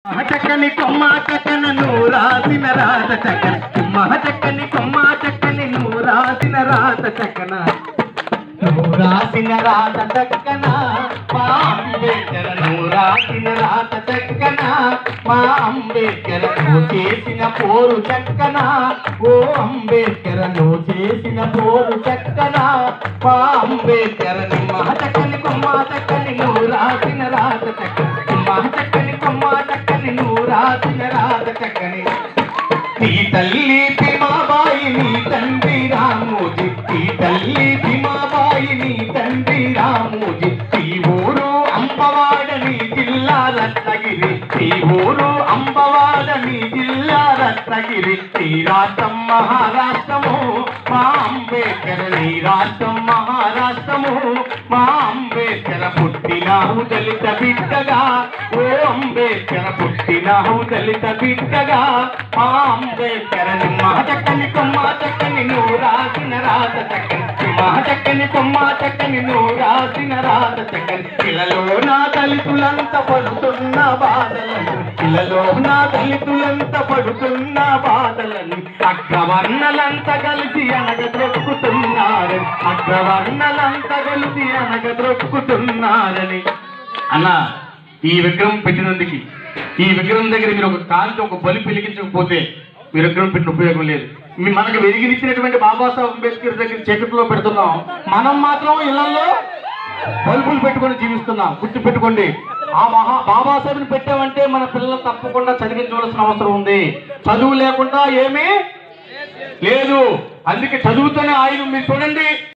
చక్కని కొమ్మ చక్కన నువ్వు రాసిన రాత చక్కన మహ చక్కని కొమ్మ చక్కని నువ్వు రాసిన రాత చక్కన నువ్వు రాసిన రాత చక్కన మా అంబేద్కర్ నువ్వు రాసిన రాత చక్కన మా అంబేద్కర్ నువ్వు చేసిన పోరు చక్కన ఓ అంబేద్కర్ నువ్వు చేసిన పోరు చక్కన మా అంబేద్కర్ నీ మహ చక్కని కొమ్మ చక్కని నువ్వు రాసిన రాత చక్కన మహ చక్కని కొమ్మ చక్కని నువ్వు రాసిన రాత చక్కని నీ తల్లి భీమాబాయి నీ తండ్రి రామోజీ నీ తల్లి భీమాబాయి నీ తండ్రి రామోజీ ఈ ఊరు అంబవాడని జిల్లా రత్నగిరి ఈ ఊరు అంబవాడని జిల్లా రత్నగిరి ఈ రాష్ట్రం మహారాష్ట్రము మా అంబేద్కర్ నీ రాష్ట్రం మహారాష్ట్రము మా అంబేద్కర్ పుట్టినావు దళిత బిడ్డగా ఓ అంబేద్కర్ పుట్టినావు దళిత బిడ్డగా మా అంబేద్కర్ మా చక్కని కొమ్మ చక్కని నువ్వు రాసిన రాత చక్కని మా చక్కని కొమ్మ చక్కని నువ్వు రాసిన రాత చక్కని ఇళ్ళలో నా దళితులంతా పడుతున్న బాధలను ఇళ్ళలో నా దళితులంతా పడుతున్న బాధలను అగ్రవర్ణలంతా కలిసి అనగద్రొక్కుతున్నారని అగ్రవర్ణలంతా కలిసి అనగద్రొక్కుతున్నారని అన్న ఈ విగ్రహం పెట్టినందుకు ఈ విగ్రహం దగ్గర మీరు ఒక కాలితో ఒక బలి వెలిగించకపోతే మీ విగ్రహం పెట్టిన ఉపయోగం లేదు మీ మనకు వెలిగించినటువంటి బాబాసాహెబ్ అంబేద్కర్ దగ్గర చీకట్లో పెడుతున్నాం మనం మాత్రం ఇళ్లలో బల్బులు పెట్టుకొని జీవిస్తున్నాం గుర్తు పెట్టుకోండి ఆ మహా బాబాసాహెబ్ని పెట్టామంటే మన పిల్లలు తప్పకుండా చదివించవలసిన అవసరం ఉంది చదువు లేకుండా ఏమీ లేదు అందుకే చదువుతూనే ఆయుధం మీరు చూడండి